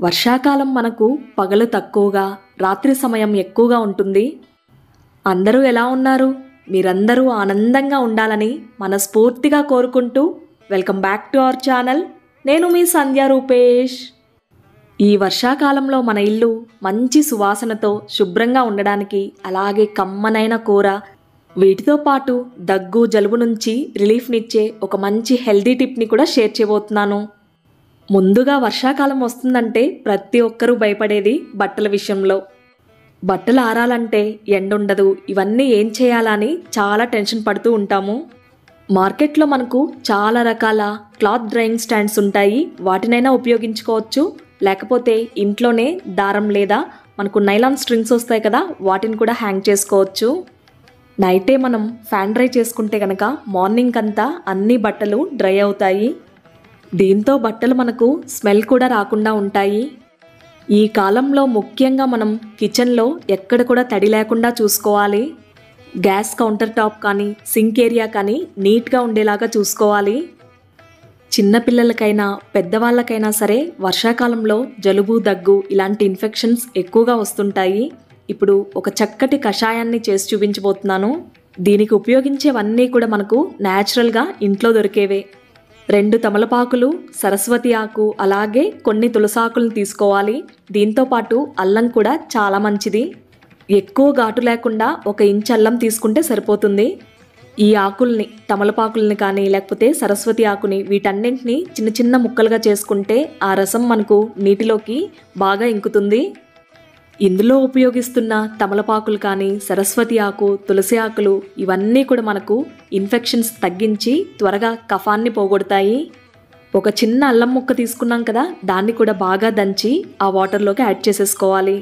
వర్షాకాలం మనకు పగలు తక్కువగా రాత్రి సమయం ఎక్కువగా ఉంటుంది అందరూ ఎలా ఉన్నారు మీరందరూ ఆనందంగా ఉండాలని మనస్ఫూర్తిగా కోరుకుంటూ welcome back to our channel నేను మీ సంధ్య రూపేష్ ఈ వర్షాకాలంలో మన ఇల్లు మంచి సువాసనతో శుభ్రంగా ఉండడానికి అలాగే కమ్మనైన కూర వీటితో పాటు దగ్గు జలుబు నుంచి రిలీఫ్నిచ్చే ఒక మంచి హెల్దీ టిప్ని కూడా షేర్ చేయబోతున్నాను ముందుగా వర్షాకాలం వస్తుందంటే ప్రతి ఒక్కరూ భయపడేది బట్టల విషయంలో బట్టలు ఆరాలంటే ఎండుండదు ఇవన్నీ ఏం చేయాలని చాలా టెన్షన్ పడుతూ ఉంటాము మార్కెట్లో మనకు చాలా రకాల క్లాత్ డ్రైయింగ్ స్టాండ్స్ ఉంటాయి వాటినైనా ఉపయోగించుకోవచ్చు లేకపోతే ఇంట్లోనే దారం లేదా మనకు నైలాన్ స్ట్రింగ్స్ వస్తాయి కదా వాటిని కూడా హ్యాంగ్ చేసుకోవచ్చు నైటే మనం ఫ్యాన్ డ్రై చేసుకుంటే కనుక మార్నింగ్ అంతా అన్ని బట్టలు డ్రై అవుతాయి దీంతో బట్టలు మనకు స్మెల్ కూడా రాకుండా ఉంటాయి ఈ కాలంలో ముఖ్యంగా మనం కిచెన్లో ఎక్కడ కూడా తడి లేకుండా చూసుకోవాలి గ్యాస్ కౌంటర్ టాప్ కానీ సింక్ ఏరియా కానీ నీట్గా ఉండేలాగా చూసుకోవాలి చిన్నపిల్లలకైనా పెద్దవాళ్ళకైనా సరే వర్షాకాలంలో జలుబు దగ్గు ఇలాంటి ఇన్ఫెక్షన్స్ ఎక్కువగా వస్తుంటాయి ఇప్పుడు ఒక చక్కటి కషాయాన్ని చేసి చూపించబోతున్నాను దీనికి ఉపయోగించేవన్నీ కూడా మనకు న్యాచురల్గా ఇంట్లో దొరికేవే రెండు తమలపాకులు సరస్వతి ఆకు అలాగే కొన్ని తులసాకులను తీసుకోవాలి దీంతో పాటు అల్లం కూడా చాలా మంచిది ఎక్కువ ఘాటు లేకుండా ఒక ఇంచ్ అల్లం తీసుకుంటే సరిపోతుంది ఈ ఆకుల్ని తమలపాకుల్ని కానీ లేకపోతే సరస్వతి ఆకుని వీటన్నింటిని చిన్న చిన్న ముక్కలుగా చేసుకుంటే ఆ రసం మనకు నీటిలోకి బాగా ఇంకుతుంది ఇందులో ఉపయోగిస్తున్న తమలపాకులు కానీ సరస్వతి ఆకు తులసి ఆకులు ఇవన్నీ కూడా మనకు ఇన్ఫెక్షన్స్ తగ్గించి త్వరగా కఫాన్ని పోగొడతాయి ఒక చిన్న అల్లం ముక్క తీసుకున్నాం కదా దాన్ని కూడా బాగా దంచి ఆ వాటర్లోకి యాడ్ చేసేసుకోవాలి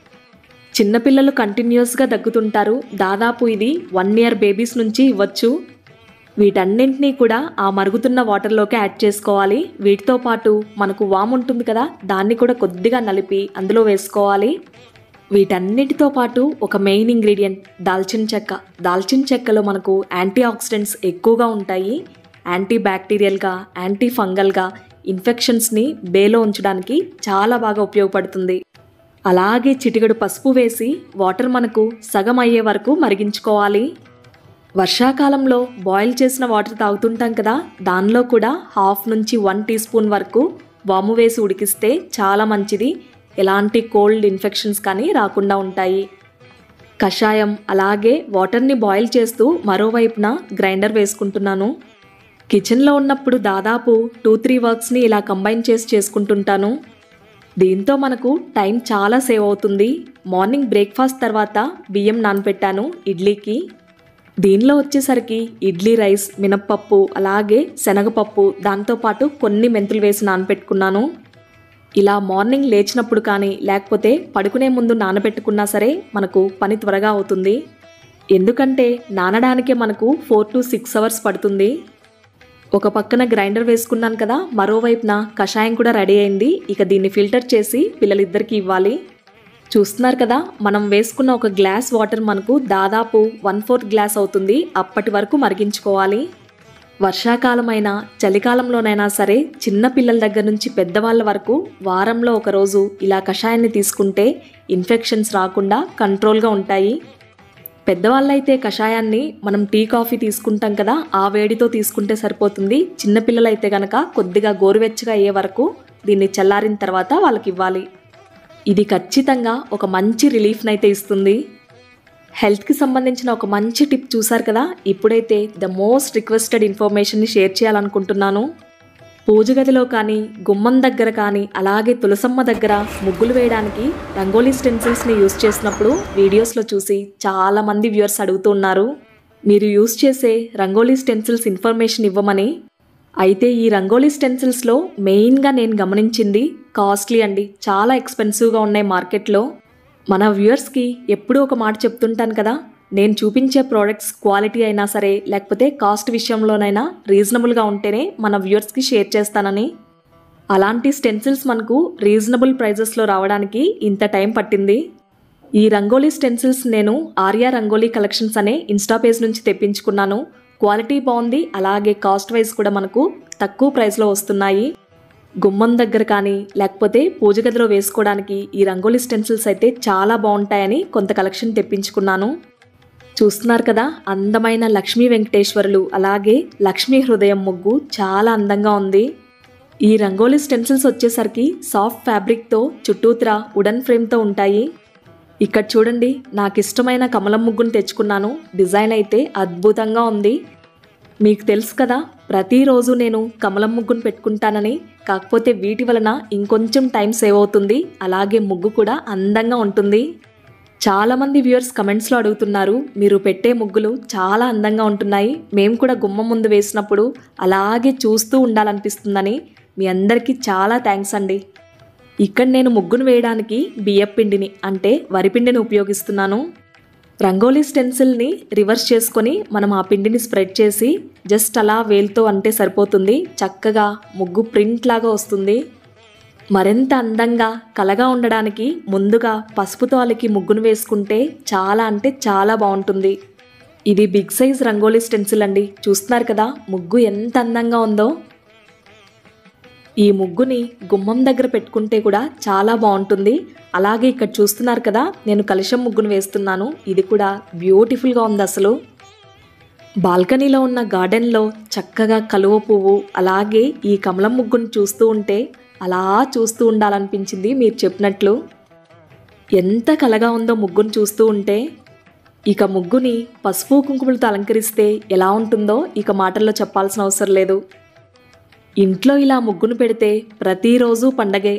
చిన్నపిల్లలు కంటిన్యూస్గా దగ్గుతుంటారు దాదాపు ఇది వన్ ఇయర్ బేబీస్ నుంచి ఇవ్వచ్చు వీటన్నింటినీ కూడా ఆ మరుగుతున్న వాటర్లోకి యాడ్ చేసుకోవాలి వీటితో పాటు మనకు వామ్ ఉంటుంది కదా దాన్ని కూడా కొద్దిగా నలిపి అందులో వేసుకోవాలి వీటన్నిటితో పాటు ఒక మెయిన్ ఇంగ్రీడియంట్ దాల్చిన చెక్క దాల్చిన చెక్కలో మనకు యాంటీ ఆక్సిడెంట్స్ ఎక్కువగా ఉంటాయి యాంటీ బ్యాక్టీరియల్గా యాంటీ ఫంగల్గా ఇన్ఫెక్షన్స్ని బేలో ఉంచడానికి చాలా బాగా ఉపయోగపడుతుంది అలాగే చిటికెడు పసుపు వేసి వాటర్ మనకు సగం అయ్యే వరకు మరిగించుకోవాలి వర్షాకాలంలో బాయిల్ చేసిన వాటర్ తాగుతుంటాం కదా దానిలో కూడా హాఫ్ నుంచి వన్ టీ స్పూన్ వరకు వాము వేసి ఉడికిస్తే చాలా మంచిది ఎలాంటి కోల్డ్ ఇన్ఫెక్షన్స్ కానీ రాకుండా ఉంటాయి కషాయం అలాగే వాటర్ని బాయిల్ చేస్తూ మరోవైపున గ్రైండర్ వేసుకుంటున్నాను కిచెన్లో ఉన్నప్పుడు దాదాపు టూ త్రీ వర్క్స్ని ఇలా కంబైన్ చేసి చేసుకుంటుంటాను దీంతో మనకు టైం చాలా సేవ్ అవుతుంది మార్నింగ్ బ్రేక్ఫాస్ట్ తర్వాత బియ్యం నానబెట్టాను ఇడ్లీకి దీనిలో వచ్చేసరికి ఇడ్లీ రైస్ మినప్పప్పు అలాగే శనగపప్పు దాంతోపాటు కొన్ని మెంతులు వేసి నానబెట్టుకున్నాను ఇలా మార్నింగ్ లేచినప్పుడు కానీ లేకపోతే పడుకునే ముందు నానబెట్టుకున్నా సరే మనకు పని త్వరగా అవుతుంది ఎందుకంటే నానడానికే మనకు ఫోర్ టు సిక్స్ అవర్స్ పడుతుంది ఒక పక్కన గ్రైండర్ వేసుకున్నాను కదా మరోవైపున కషాయం కూడా రెడీ అయింది ఇక దీన్ని ఫిల్టర్ చేసి పిల్లలిద్దరికి ఇవ్వాలి చూస్తున్నారు కదా మనం వేసుకున్న ఒక గ్లాస్ వాటర్ మనకు దాదాపు వన్ ఫోర్త్ గ్లాస్ అవుతుంది అప్పటి వరకు మరిగించుకోవాలి వర్షాకాలమైనా చలికాలంలోనైనా సరే చిన్న పిల్లల దగ్గర నుంచి పెద్దవాళ్ళ వరకు వారంలో ఒక రోజు ఇలా కషాయాన్ని తీసుకుంటే ఇన్ఫెక్షన్స్ రాకుండా కంట్రోల్గా ఉంటాయి పెద్దవాళ్ళైతే కషాయాన్ని మనం టీ కాఫీ తీసుకుంటాం కదా ఆ వేడితో తీసుకుంటే సరిపోతుంది చిన్నపిల్లలైతే గనక కొద్దిగా గోరువెచ్చగా అయ్యే వరకు దీన్ని చల్లారిన తర్వాత వాళ్ళకి ఇవ్వాలి ఇది ఖచ్చితంగా ఒక మంచి రిలీఫ్ని అయితే ఇస్తుంది హెల్త్కి సంబంధించిన ఒక మంచి టిప్ చూసారు కదా ఇప్పుడైతే ద మోస్ట్ రిక్వెస్టెడ్ ఇన్ఫర్మేషన్ని షేర్ చేయాలనుకుంటున్నాను పూజ గదిలో కానీ గుమ్మం దగ్గర కానీ అలాగే తులసమ్మ దగ్గర ముగ్గులు వేయడానికి రంగోలీ స్టెన్సిల్స్ని యూస్ చేసినప్పుడు వీడియోస్లో చూసి చాలామంది వ్యూవర్స్ అడుగుతున్నారు మీరు యూస్ చేసే రంగోలీ స్టెన్సిల్స్ ఇన్ఫర్మేషన్ ఇవ్వమని అయితే ఈ రంగోలీ స్టెన్సిల్స్లో మెయిన్గా నేను గమనించింది కాస్ట్లీ అండి చాలా ఎక్స్పెన్సివ్గా ఉన్నాయి మార్కెట్లో మన వ్యూవర్స్కి ఎప్పుడూ ఒక మాట చెప్తుంటాను కదా నేను చూపించే ప్రోడక్ట్స్ క్వాలిటీ అయినా సరే లేకపోతే కాస్ట్ విషయంలోనైనా రీజనబుల్గా ఉంటేనే మన వ్యూవర్స్కి షేర్ చేస్తానని అలాంటి స్టెన్సిల్స్ మనకు రీజనబుల్ ప్రైజెస్లో రావడానికి ఇంత టైం పట్టింది ఈ రంగోలీ స్టెన్సిల్స్ నేను ఆర్యా రంగోలీ కలెక్షన్స్ అనే ఇన్స్టా పేజ్ నుంచి తెప్పించుకున్నాను క్వాలిటీ బాగుంది అలాగే కాస్ట్ వైజ్ కూడా మనకు తక్కువ ప్రైస్లో వస్తున్నాయి గుమ్మం దగ్గర కానీ లేకపోతే పూజ గదిలో వేసుకోవడానికి ఈ రంగోలీ స్టెన్సిల్స్ అయితే చాలా బాగుంటాయని కొంత కలెక్షన్ తెప్పించుకున్నాను చూస్తున్నారు కదా అందమైన లక్ష్మీ వెంకటేశ్వరులు అలాగే లక్ష్మీ హృదయం ముగ్గు చాలా అందంగా ఉంది ఈ రంగోలీ స్టెన్సిల్స్ వచ్చేసరికి సాఫ్ట్ ఫ్యాబ్రిక్తో చుట్టూత్ర వుడన్ ఫ్రేమ్తో ఉంటాయి ఇక్కడ చూడండి నాకు ఇష్టమైన కమలం ముగ్గును తెచ్చుకున్నాను డిజైన్ అయితే అద్భుతంగా ఉంది మీకు తెలుసు కదా ప్రతిరోజు నేను కమలం ముగ్గును పెట్టుకుంటానని కాకపోతే వీటి వలన ఇంకొంచెం టైం సేవ్ అవుతుంది అలాగే ముగ్గు కూడా అందంగా ఉంటుంది చాలామంది వ్యూయర్స్ కమెంట్స్లో అడుగుతున్నారు మీరు పెట్టే ముగ్గులు చాలా అందంగా ఉంటున్నాయి మేము కూడా గుమ్మం ముందు వేసినప్పుడు అలాగే చూస్తూ ఉండాలనిపిస్తుందని మీ అందరికీ చాలా థ్యాంక్స్ అండి ఇక్కడ నేను ముగ్గును వేయడానికి బియ్యం పిండిని అంటే వరిపిండిని ఉపయోగిస్తున్నాను రంగోలీ స్టెన్సిల్ని రివర్స్ చేసుకొని మనం ఆ పిండిని స్ప్రెడ్ చేసి జస్ట్ అలా వేలుతో అంటే సరిపోతుంది చక్కగా ముగ్గు ప్రింట్ లాగా వస్తుంది మరింత అందంగా కలగా ఉండడానికి ముందుగా పసుపుతో అలికి ముగ్గును వేసుకుంటే చాలా అంటే చాలా బాగుంటుంది ఇది బిగ్ సైజ్ రంగోలీ స్టెన్సిల్ అండి చూస్తున్నారు కదా ముగ్గు ఎంత అందంగా ఉందో ఈ ముగ్గుని గుమ్మం దగ్గర పెట్టుకుంటే కూడా చాలా బాగుంటుంది అలాగే ఇక్కడ చూస్తున్నారు కదా నేను కలశం ముగ్గును వేస్తున్నాను ఇది కూడా బ్యూటిఫుల్గా ఉంది అసలు బాల్కనీలో ఉన్న గార్డెన్లో చక్కగా కలువ పువ్వు అలాగే ఈ కమలం ముగ్గును చూస్తూ ఉంటే అలా చూస్తూ ఉండాలనిపించింది మీరు చెప్పినట్లు ఎంత కలగా ఉందో ముగ్గును చూస్తూ ఉంటే ఇక ముగ్గుని పసుపు కుంకుమలతో అలంకరిస్తే ఎలా ఉంటుందో ఇక మాటల్లో చెప్పాల్సిన అవసరం లేదు ఇంట్లో ఇలా ముగ్గును పెడితే ప్రతిరోజు పండగే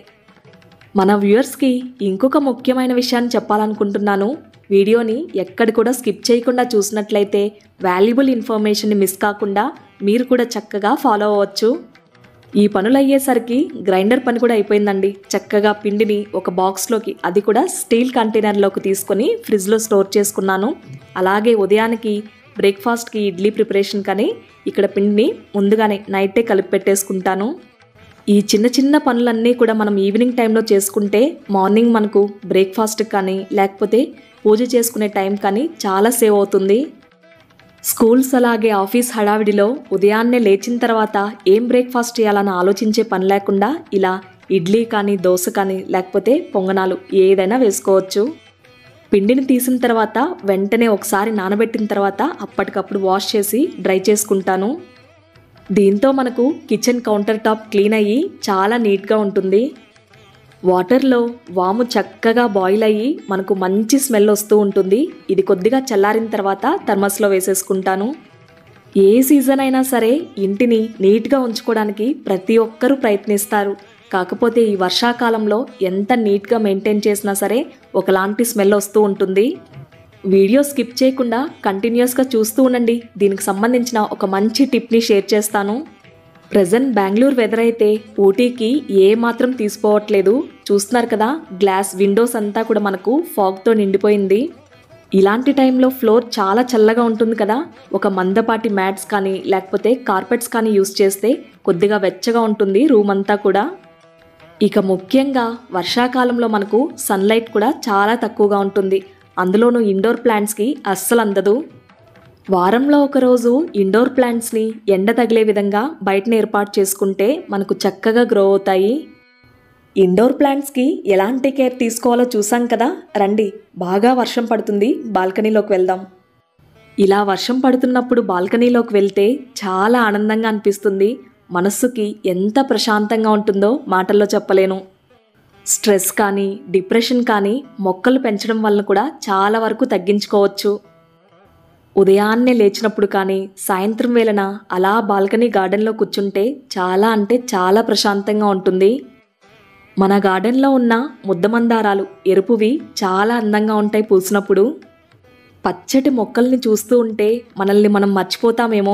మన వ్యూయర్స్కి ఇంకొక ముఖ్యమైన విషయాన్ని చెప్పాలనుకుంటున్నాను వీడియోని ఎక్కడ కూడా స్కిప్ చేయకుండా చూసినట్లయితే వాల్యుబుల్ ఇన్ఫర్మేషన్ని మిస్ కాకుండా మీరు కూడా చక్కగా ఫాలో అవ్వచ్చు ఈ పనులు అయ్యేసరికి గ్రైండర్ పని కూడా అయిపోయిందండి చక్కగా పిండిని ఒక బాక్స్లోకి అది కూడా స్టీల్ కంటైనర్లోకి తీసుకొని ఫ్రిడ్జ్లో స్టోర్ చేసుకున్నాను అలాగే ఉదయానికి బ్రేక్ఫాస్ట్కి ఇడ్లీ ప్రిపరేషన్ కానీ ఇక్కడ పిండిని ముందుగానే నైటే కలిపి పెట్టేసుకుంటాను ఈ చిన్న చిన్న పనులన్నీ కూడా మనం ఈవినింగ్ టైంలో చేసుకుంటే మార్నింగ్ మనకు బ్రేక్ఫాస్ట్ కానీ లేకపోతే పూజ చేసుకునే టైం కానీ చాలా సేవ్ అవుతుంది స్కూల్స్ అలాగే ఆఫీస్ హడావిడిలో ఉదయాన్నే లేచిన తర్వాత ఏం బ్రేక్ఫాస్ట్ చేయాలని ఆలోచించే పని లేకుండా ఇలా ఇడ్లీ కానీ దోశ కానీ లేకపోతే పొంగనాలు ఏదైనా వేసుకోవచ్చు పిండిని తీసిన తర్వాత వెంటనే ఒకసారి నానబెట్టిన తర్వాత అప్పటికప్పుడు వాష్ చేసి డ్రై చేసుకుంటాను దీంతో మనకు కిచెన్ కౌంటర్ టాప్ క్లీన్ అయ్యి చాలా నీట్గా ఉంటుంది వాటర్లో వాము చక్కగా బాయిల్ అయ్యి మనకు మంచి స్మెల్ వస్తూ ఉంటుంది ఇది కొద్దిగా చల్లారిన తర్వాత థర్మస్లో వేసేసుకుంటాను ఏ సీజన్ అయినా సరే ఇంటిని నీట్గా ఉంచుకోవడానికి ప్రతి ఒక్కరూ ప్రయత్నిస్తారు కాకపోతే ఈ వర్షాకాలంలో ఎంత నీట్గా మెయింటైన్ చేసినా సరే ఒకలాంటి స్మెల్ వస్తూ ఉంటుంది వీడియో స్కిప్ చేయకుండా కంటిన్యూస్గా చూస్తూ ఉండండి దీనికి సంబంధించిన ఒక మంచి టిప్ని షేర్ చేస్తాను ప్రజెంట్ బెంగళూరు వెదర్ అయితే ఊటీకి ఏ మాత్రం తీసుకోవట్లేదు చూస్తున్నారు కదా గ్లాస్ విండోస్ అంతా కూడా మనకు ఫాగ్తో నిండిపోయింది ఇలాంటి టైంలో ఫ్లోర్ చాలా చల్లగా ఉంటుంది కదా ఒక మందపాటి మ్యాట్స్ కానీ లేకపోతే కార్పెట్స్ కానీ యూస్ చేస్తే కొద్దిగా వెచ్చగా ఉంటుంది రూమ్ అంతా కూడా ఇక ముఖ్యంగా వర్షాకాలంలో మనకు సన్లైట్ కూడా చాలా తక్కువగా ఉంటుంది అందులోనూ ఇండోర్ ప్లాంట్స్కి అస్సలు అందదు వారంలో ఒకరోజు ఇండోర్ ప్లాంట్స్ని ఎండ తగిలే విధంగా బయటనే ఏర్పాటు చేసుకుంటే మనకు చక్కగా గ్రో అవుతాయి ఇండోర్ ప్లాంట్స్కి ఎలాంటి కేర్ తీసుకోవాలో చూసాం కదా రండి బాగా వర్షం పడుతుంది బాల్కనీలోకి వెళ్దాం ఇలా వర్షం పడుతున్నప్పుడు బాల్కనీలోకి వెళ్తే చాలా ఆనందంగా అనిపిస్తుంది మనస్సుకి ఎంత ప్రశాంతంగా ఉంటుందో మాటల్లో చెప్పలేను స్ట్రెస్ కానీ డిప్రెషన్ కానీ మొక్కలు పెంచడం వలన కూడా చాలా వరకు తగ్గించుకోవచ్చు ఉదయాన్నే లేచినప్పుడు కానీ సాయంత్రం వేళన అలా బాల్కనీ గార్డెన్లో కూర్చుంటే చాలా అంటే చాలా ప్రశాంతంగా ఉంటుంది మన గార్డెన్లో ఉన్న ముద్దమందారాలు ఎరుపువి చాలా అందంగా ఉంటాయి పూసినప్పుడు పచ్చటి మొక్కల్ని చూస్తూ ఉంటే మనల్ని మనం మర్చిపోతామేమో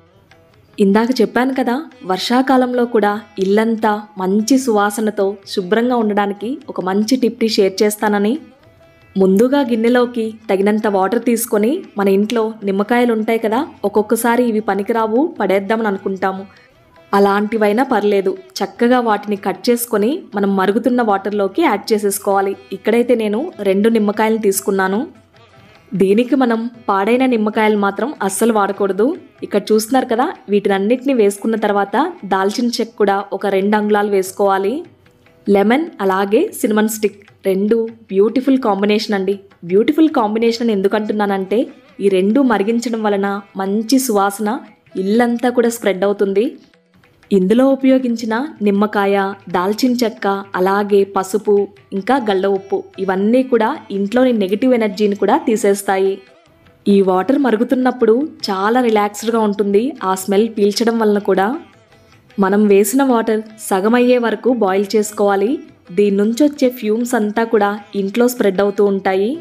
ఇందాక చెప్పాను కదా వర్షాకాలంలో కూడా ఇల్లంతా మంచి సువాసనతో శుభ్రంగా ఉండడానికి ఒక మంచి టిప్ని షేర్ చేస్తానని ముందుగా గిన్నెలోకి తగినంత వాటర్ తీసుకొని మన ఇంట్లో నిమ్మకాయలు ఉంటాయి కదా ఒక్కొక్కసారి ఇవి పనికిరావు పడేద్దామని అనుకుంటాము అలాంటివైనా పర్లేదు చక్కగా వాటిని కట్ చేసుకొని మనం మరుగుతున్న వాటర్లోకి యాడ్ చేసేసుకోవాలి ఇక్కడైతే నేను రెండు నిమ్మకాయలు తీసుకున్నాను దీనికి మనం పాడైన నిమ్మకాయలు మాత్రం అస్సలు వాడకూడదు ఇక్కడ చూస్తున్నారు కదా వీటినన్నిటిని వేసుకున్న తర్వాత దాల్చిన చెక్క కూడా ఒక రెండు అంగుళాలు వేసుకోవాలి లెమన్ అలాగే సినిమన్ స్టిక్ రెండు బ్యూటిఫుల్ కాంబినేషన్ అండి బ్యూటిఫుల్ కాంబినేషన్ అని ఎందుకు అంటున్నానంటే ఈ రెండు మరిగించడం వలన మంచి సువాసన ఇల్లంతా కూడా స్ప్రెడ్ అవుతుంది ఇందులో ఉపయోగించిన నిమ్మకాయ దాల్చిన చెక్క అలాగే పసుపు ఇంకా గళ్ళ ఉప్పు ఇవన్నీ కూడా ఇంట్లోని నెగిటివ్ ఎనర్జీని కూడా తీసేస్తాయి ఈ వాటర్ మరుగుతున్నప్పుడు చాలా రిలాక్స్డ్గా ఉంటుంది ఆ స్మెల్ పీల్చడం వలన కూడా మనం వేసిన వాటర్ సగం అయ్యే వరకు బాయిల్ చేసుకోవాలి దీని నుంచి వచ్చే ఫ్యూమ్స్ అంతా కూడా ఇంట్లో స్ప్రెడ్ అవుతూ ఉంటాయి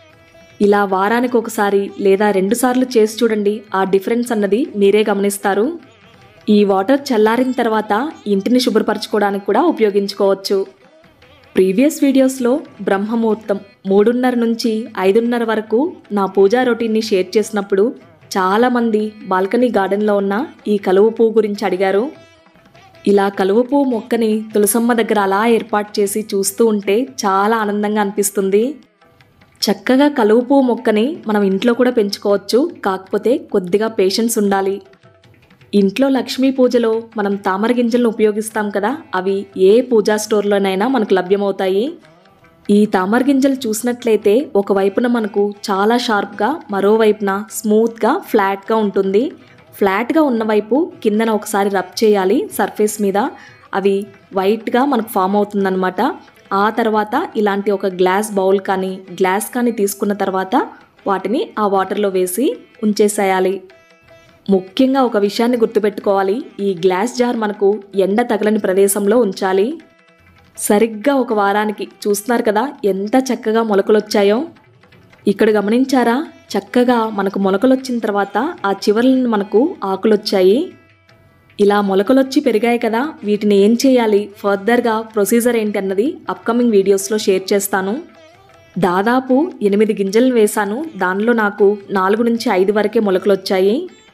ఇలా వారానికి ఒకసారి లేదా రెండుసార్లు చేసి చూడండి ఆ డిఫరెన్స్ అన్నది మీరే గమనిస్తారు ఈ వాటర్ చల్లారిన తర్వాత ఇంటిని శుభ్రపరచుకోవడానికి కూడా ఉపయోగించుకోవచ్చు ప్రీవియస్ వీడియోస్లో బ్రహ్మముహూర్తం మూడున్నర నుంచి ఐదున్నర వరకు నా పూజా రొటీన్ని షేర్ చేసినప్పుడు చాలామంది బాల్కనీ గార్డెన్లో ఉన్న ఈ కలువ పువ్వు గురించి అడిగారు ఇలా కలువ పువ్వు మొక్కని తులసమ్మ దగ్గర అలా ఏర్పాటు చేసి చూస్తూ ఉంటే చాలా ఆనందంగా అనిపిస్తుంది చక్కగా కలువ పువ్వు మొక్కని మనం ఇంట్లో కూడా పెంచుకోవచ్చు కాకపోతే కొద్దిగా పేషెన్స్ ఉండాలి ఇంట్లో లక్ష్మీ పూజలో మనం తామర గింజలను ఉపయోగిస్తాం కదా అవి ఏ పూజా స్టోర్లోనైనా మనకు లభ్యమవుతాయి ఈ తామర గింజలు చూసినట్లయితే ఒకవైపున మనకు చాలా షార్ప్గా మరోవైపున స్మూత్గా ఫ్లాట్గా ఉంటుంది ఫ్లాట్గా ఉన్న వైపు కిందన ఒకసారి రబ్ చేయాలి సర్ఫేస్ మీద అవి వైట్గా మనకు ఫామ్ అవుతుందన్నమాట ఆ తర్వాత ఇలాంటి ఒక గ్లాస్ బౌల్ కానీ గ్లాస్ కానీ తీసుకున్న తర్వాత వాటిని ఆ వాటర్లో వేసి ఉంచేసేయాలి ముఖ్యంగా ఒక విషయాన్ని గుర్తుపెట్టుకోవాలి ఈ గ్లాస్ జార్ మనకు ఎండ తగలని ప్రదేశంలో ఉంచాలి సరిగ్గా ఒక వారానికి చూస్తున్నారు కదా ఎంత చక్కగా మొలకలొచ్చాయో ఇక్కడ గమనించారా చక్కగా మనకు మొలకలొచ్చిన తర్వాత ఆ చివర్లను మనకు ఆకులొచ్చాయి ఇలా మొలకలొచ్చి పెరిగాయి కదా వీటిని ఏం చేయాలి ఫర్దర్గా ప్రొసీజర్ ఏంటి అన్నది అప్కమింగ్ వీడియోస్లో షేర్ చేస్తాను దాదాపు ఎనిమిది గింజలు వేశాను దానిలో నాకు నాలుగు నుంచి ఐదు వరకే మొలకలొచ్చాయి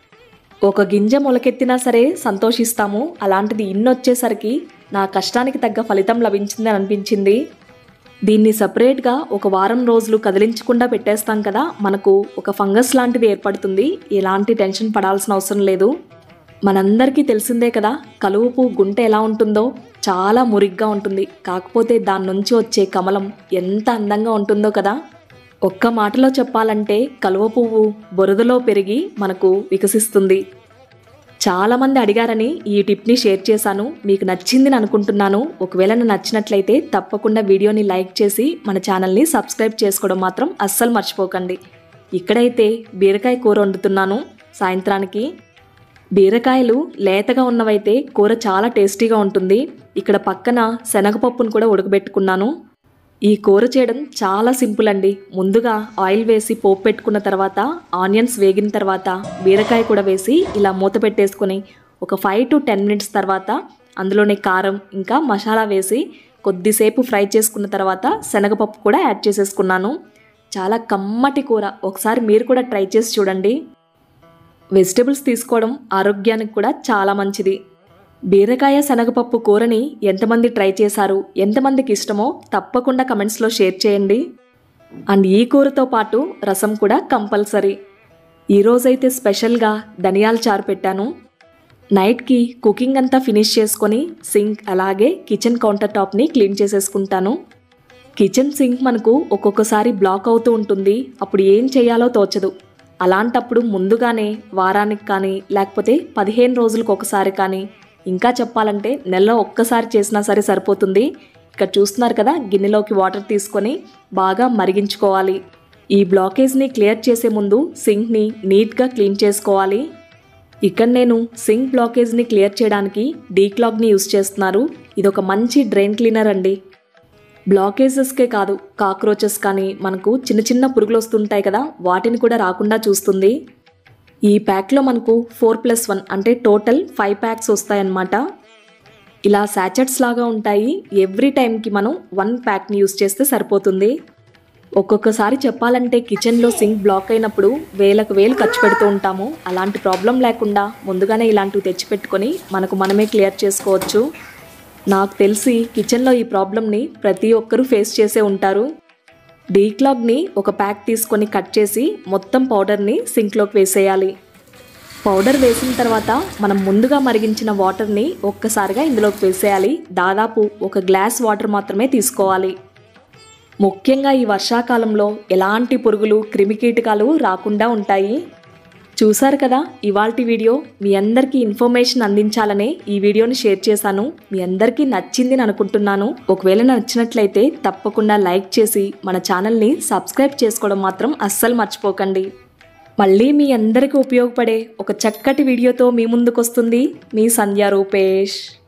ఒక గింజ మొలకెత్తినా సరే సంతోషిస్తాము అలాంటిది ఇన్ని వచ్చేసరికి నా కష్టానికి తగ్గ ఫలితం లభించింది అని అనిపించింది దీన్ని సపరేట్గా ఒక వారం రోజులు కదిలించకుండా పెట్టేస్తాం కదా మనకు ఒక ఫంగస్ లాంటిది ఏర్పడుతుంది ఎలాంటి టెన్షన్ పడాల్సిన అవసరం లేదు మనందరికీ తెలిసిందే కదా కలువ పువ్వు గుంట ఎలా ఉంటుందో చాలా మురిగ్గా ఉంటుంది కాకపోతే దాని నుంచి వచ్చే కమలం ఎంత అందంగా ఉంటుందో కదా ఒక్క మాటలో చెప్పాలంటే కలువ పువ్వు బురదలో పెరిగి మనకు వికసిస్తుంది చాలామంది అడిగారని ఈ టిప్ని షేర్ చేశాను మీకు నచ్చిందని అనుకుంటున్నాను ఒకవేళ నాకు నచ్చినట్లయితే తప్పకుండా వీడియోని లైక్ చేసి మన ఛానల్ని సబ్స్క్రైబ్ చేసుకోవడం మాత్రం అస్సలు మర్చిపోకండి ఇక్కడైతే బీరకాయ కూర వండుతున్నాను సాయంత్రానికి బీరకాయలు లేతగా ఉన్నవైతే కూర చాలా టేస్టీగా ఉంటుంది ఇక్కడ పక్కన శనగపప్పును కూడా ఉడకబెట్టుకున్నాను ఈ కూర చేయడం చాలా సింపుల్ అండి ముందుగా ఆయిల్ వేసి పోపు పెట్టుకున్న తర్వాత ఆనియన్స్ వేగిన తర్వాత బీరకాయ కూడా వేసి ఇలా మూత పెట్టేసుకొని ఒక ఫైవ్ టు టెన్ మినిట్స్ తర్వాత అందులోనే కారం ఇంకా మసాలా వేసి కొద్దిసేపు ఫ్రై చేసుకున్న తర్వాత శనగపప్పు కూడా యాడ్ చేసేసుకున్నాను చాలా కమ్మటి కూర ఒకసారి మీరు కూడా ట్రై చేసి చూడండి వెజిటబుల్స్ తీసుకోవడం ఆరోగ్యానికి కూడా చాలా మంచిది బీరకాయ శనగపప్పు కూరని ఎంతమంది ట్రై చేశారు ఎంతమందికి ఇష్టమో తప్పకుండా కమెంట్స్లో షేర్ చేయండి అండ్ ఈ కూరతో పాటు రసం కూడా కంపల్సరీ ఈరోజైతే స్పెషల్గా ధనియాల చారు పెట్టాను నైట్కి కుకింగ్ అంతా ఫినిష్ చేసుకొని సింక్ అలాగే కిచెన్ కౌంటర్ టాప్ని క్లీన్ చేసేసుకుంటాను కిచెన్ సింక్ మనకు ఒక్కొక్కసారి బ్లాక్ అవుతూ ఉంటుంది అప్పుడు ఏం చేయాలో తోచదు అలాంటప్పుడు ముందుగానే వారానికి కానీ లేకపోతే పదిహేను రోజులకు ఒకసారి కానీ ఇంకా చెప్పాలంటే నెలలో ఒక్కసారి చేసినా సరే సరిపోతుంది ఇక్కడ చూస్తున్నారు కదా గిన్నెలోకి వాటర్ తీసుకొని బాగా మరిగించుకోవాలి ఈ బ్లాకేజ్ని క్లియర్ చేసే ముందు సింక్ని నీట్గా క్లీన్ చేసుకోవాలి ఇక్కడ నేను సింక్ బ్లాకేజ్ని క్లియర్ చేయడానికి డీక్లాగ్ని యూస్ చేస్తున్నారు ఇది ఒక మంచి డ్రైన్ క్లీనర్ అండి బ్లాకేజెస్కే కాదు కాక్రోచెస్ కానీ మనకు చిన్న చిన్న పురుగులు వస్తుంటాయి కదా వాటిని కూడా రాకుండా చూస్తుంది ఈ ప్యాక్లో మనకు ఫోర్ ప్లస్ వన్ అంటే టోటల్ ఫైవ్ ప్యాక్స్ వస్తాయన్నమాట ఇలా శాచెట్స్ లాగా ఉంటాయి ఎవ్రీ టైంకి మనం వన్ ప్యాక్ని యూస్ చేస్తే సరిపోతుంది ఒక్కొక్కసారి చెప్పాలంటే కిచెన్లో సింక్ బ్లాక్ అయినప్పుడు వేలకు వేలు ఖర్చు పెడుతూ ఉంటాము అలాంటి ప్రాబ్లం లేకుండా ముందుగానే ఇలాంటివి తెచ్చిపెట్టుకొని మనకు మనమే క్లియర్ చేసుకోవచ్చు నాకు తెలిసి కిచెన్లో ఈ ప్రాబ్లమ్ని ప్రతి ఒక్కరూ ఫేస్ చేసే ఉంటారు డీక్లాగ్ని ఒక ప్యాక్ తీసుకొని కట్ చేసి మొత్తం పౌడర్ని సింక్లోకి వేసేయాలి పౌడర్ వేసిన తర్వాత మనం ముందుగా మరిగించిన వాటర్ని ఒక్కసారిగా ఇందులోకి వేసేయాలి దాదాపు ఒక గ్లాస్ వాటర్ మాత్రమే తీసుకోవాలి ముఖ్యంగా ఈ వర్షాకాలంలో ఎలాంటి పురుగులు క్రిమికీటకాలు రాకుండా ఉంటాయి చూసారు కదా ఇవాల్టి వీడియో మీ అందరికీ ఇన్ఫర్మేషన్ అందించాలనే ఈ వీడియోని షేర్ చేశాను మీ అందరికీ నచ్చింది అనుకుంటున్నాను ఒకవేళ నచ్చినట్లయితే తప్పకుండా లైక్ చేసి మన ఛానల్ని సబ్స్క్రైబ్ చేసుకోవడం మాత్రం అస్సలు మర్చిపోకండి మళ్ళీ మీ అందరికీ ఉపయోగపడే ఒక చక్కటి వీడియోతో మీ ముందుకు వస్తుంది మీ సంధ్యా రూపేష్